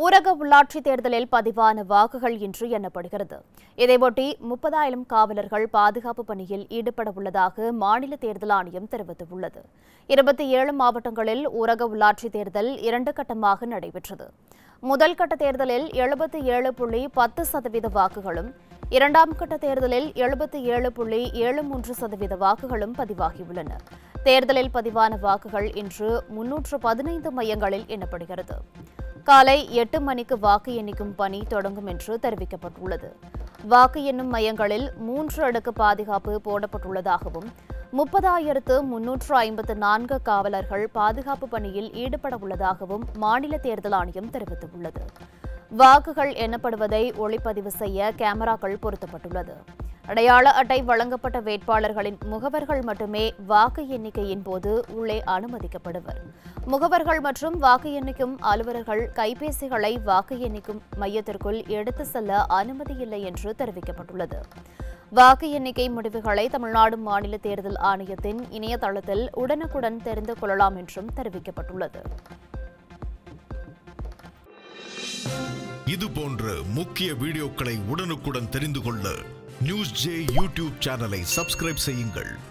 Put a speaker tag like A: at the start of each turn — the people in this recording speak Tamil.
A: ஊரக உள்ளாட்சி தேர்தலில் பதிவான வாக்குகள் இன்று எண்ணப்படுகிறது இதையொட்டி முப்பதாயிரம் காவலர்கள் பாதுகாப்பு பணியில் ஈடுபட உள்ளதாக மாநில தேர்தல் ஆணையம் தெரிவித்துள்ளது இருபத்தி ஏழு மாவட்டங்களில் ஊரக உள்ளாட்சி தேர்தல் இரண்டு கட்டமாக நடைபெற்றது முதல் கட்ட தேர்தலில் எழுபத்தி ஏழு புள்ளி பத்து சதவீத வாக்குகளும் இரண்டாம் கட்ட தேர்தலில் எழுபத்தி ஏழு புள்ளி ஏழு மூன்று சதவீத வாக்குகளும் பதிவாகியுள்ளன தேர்தலில் பதிவான வாக்குகள் இன்று முன்னூற்று பதினைந்து மையங்களில் எண்ணப்படுகிறது காலை எட்டு மணிக்கு வாக்கு எண்ணிக்கும் பணி தொடங்கும் என்று தெரிவிக்கப்பட்டுள்ளது வாக்கு எண்ணும் மையங்களில் மூன்று அடுக்கு பாதுகாப்பு போடப்பட்டுள்ளதாகவும் முப்பதாயிரத்து முன்னூற்று ஐம்பத்து நான்கு காவலர்கள் பாதுகாப்பு பணியில் ஈடுபட உள்ளதாகவும் மாநில தேர்தல் ஆணையம் தெரிவித்துள்ளது வாக்குகள் எண்ணப்படுவதை ஒளிப்பதிவு செய்ய கேமராக்கள் பொருத்தப்பட்டுள்ளது அடையாள அட்டை வழங்கப்பட்ட வேட்பாளர்களின் முகவர்கள் மட்டுமே வாக்கு எண்ணிக்கையின் போது உள்ளே அனுமதிக்கப்படுவர் முகவர்கள் மற்றும் வாக்கு எண்ணிக்கும் அலுவலர்கள் கைபேசிகளை வாக்கு எண்ணிக்கும் மையத்திற்குள் எடுத்து செல்ல அனுமதியில்லை என்று தெரிவிக்கப்பட்டுள்ளது வாக்கு எண்ணிக்கை முடிவுகளை தமிழ்நாடு மாநில தேர்தல் ஆணையத்தின் இணையதளத்தில் உடனுக்குடன் தெரிந்து கொள்ளலாம் என்றும் தெரிவிக்கப்பட்டுள்ளது
B: இது போன்ற முக்கிய வீடியோக்களை உடனுக்குடன் தெரிந்து கொள்ள நியூஸ் ஜே யூடியூப் சேனலை சப்ஸ்கிரைப் செய்யுங்கள்